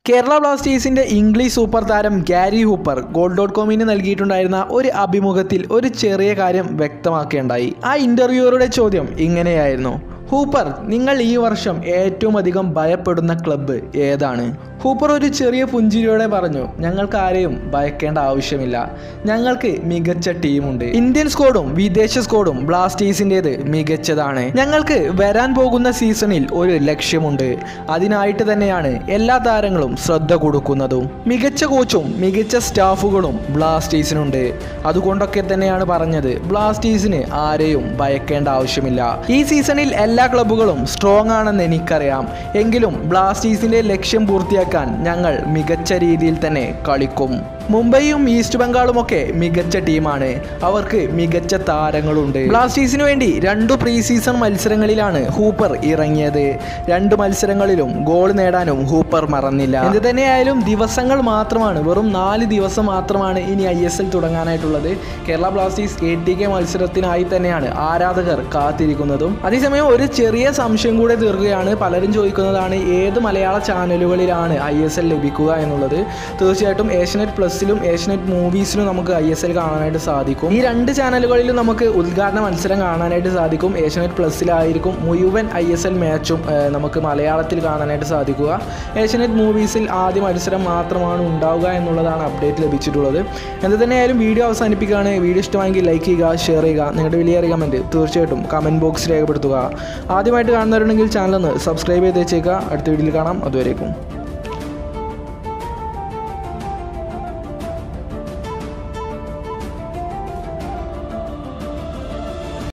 കേരള ബ്ലാസ്റ്റേഴ്സിന്റെ English super താരം Gary Hooper goal dot കോമിന് നൽകിയിട്ടുണ്ടായിരുന്ന ഒരു അഭിമുഖത്തിൽ ഒരു ചെറിയ കാര്യം വ്യക്തമാക്കുകയുണ്ടായി ആ ഇന്റർവ്യൂവറുടെ ചോദ്യം ഇങ്ങനെയായിരുന്നു ഹൂപ്പർ നിങ്ങൾ ഈ വർഷം ഏറ്റവും അധികം ഭയപ്പെടുന്ന ക്ലബ്ബ് ഏതാണ് ഹൂപ്പർ ഒരു ചെറിയ പുഞ്ചിരിയോടെ പറഞ്ഞു ഞങ്ങൾക്ക് ആരെയും ഭയക്കേണ്ട ആവശ്യമില്ല ഞങ്ങൾക്ക് മികച്ച ടീമുണ്ട് ഇന്ത്യൻ സ്ക്വാഡും വിദേശ സ്ക്വാഡും ബ്ലാസ്റ്റേഴ്സിൻ്റെത് മികച്ചതാണ് ഞങ്ങൾക്ക് വരാൻ പോകുന്ന സീസണിൽ ഒരു ലക്ഷ്യമുണ്ട് അതിനായിട്ട് തന്നെയാണ് എല്ലാ താരങ്ങളും ശ്രദ്ധ കൊടുക്കുന്നതും മികച്ച കോച്ചും മികച്ച സ്റ്റാഫുകളും ബ്ലാസ്റ്റേഴ്സിനുണ്ട് അതുകൊണ്ടൊക്കെ തന്നെയാണ് പറഞ്ഞത് ബ്ലാസ്റ്റേഴ്സിന് ആരെയും ഭയക്കേണ്ട ആവശ്യമില്ല ഈ സീസണിൽ എല്ലാ ക്ലബ്ബുകളും സ്ട്രോങ് ആണെന്ന് എനിക്കറിയാം എങ്കിലും ബ്ലാസ്റ്റേഴ്സിന്റെ ലക്ഷ്യം പൂർത്തിയാക്കാൻ ഞങ്ങൾ മികച്ച രീതിയിൽ തന്നെ കളിക്കും മുംബൈയും ഈസ്റ്റ് ബംഗാളും ഒക്കെ മികച്ച ടീമാണ് അവർക്ക് മികച്ച താരങ്ങളുണ്ട് ബ്ലാസ്റ്റേഴ്സിന് വേണ്ടി രണ്ടു പ്രീ സീസൺ മത്സരങ്ങളിലാണ് ഹൂപ്പർ ഇറങ്ങിയത് രണ്ട് മത്സരങ്ങളിലും ഗോൾ നേടാനും ഹൂപ്പർ മറന്നില്ല എന്ത് തന്നെയായാലും ദിവസങ്ങൾ മാത്രമാണ് വെറും നാല് ദിവസം മാത്രമാണ് ഇനി ഐ എസ് എൽ തുടങ്ങാനായിട്ടുള്ളത് Kerala Blasters A T K മത്സരത്തിനായി തന്നെയാണ് ആരാധകർ കാത്തിരിക്കുന്നതും അതേസമയം ഒരു ചെറിയ സംശയം കൂടെ തീർക്കുകയാണ് പലരും ചോദിക്കുന്നതാണ് ഏത് മലയാള ചാനലുകളിലാണ് ഐ എസ് എൽ ലഭിക്കുക എന്നുള്ളത് തീർച്ചയായിട്ടും ഏഷ്യനെറ്റ് പ്ലസിലും ഏഷ്യനെറ്റ് മൂവീസിലും നമുക്ക് ഐ എസ് എൽ കാണാനായിട്ട് സാധിക്കും ഈ രണ്ട് ചാനലുകളിലും നമുക്ക് ഉദ്ഘാടന മത്സരം കാണാനായിട്ട് സാധിക്കും ഏഷ്യനെറ്റ് പ്ലസിലായിരിക്കും മുഴുവൻ ഐ എസ് എൽ മാച്ചും ഏഹ്, നമുക്ക് മലയാളത്തിൽ കാണാനായിട്ട് സാധിക്കുക ഏഷ്യനെറ്റ് മൂവീസിൽ ആദ്യ മത്സരം മാത്രമാണ് ഉണ്ടാവുക എന്നുള്ളതാണ് അപ്ഡേറ്റ് ലഭിച്ചിട്ടുള്ളത് എന്ത് തന്നെയായാലും വീഡിയോ അവസാനിപ്പിക്കുകയാണ് വീഡിയോ ഇഷ്ടമായെങ്കിൽ ലൈക്ക് ചെയ്യുക ഷെയർ ചെയ്യുക നിങ്ങളുടെ വലിയ കമൻറ്റ് തീർച്ചയായിട്ടും കമൻറ്റ് ബോക്സ് രേഖപ്പെടുത്തുക ആദ്യമായിട്ട് കാണുന്നവരുണ്ടെങ്കിൽ ചാനൽ ഒന്ന് സബ്സ്ക്രൈബ് ചെയ്ത് വെച്ചേക്കുക അടുത്ത വീഡിയോയിൽ കാണാം അതുവരേക്കും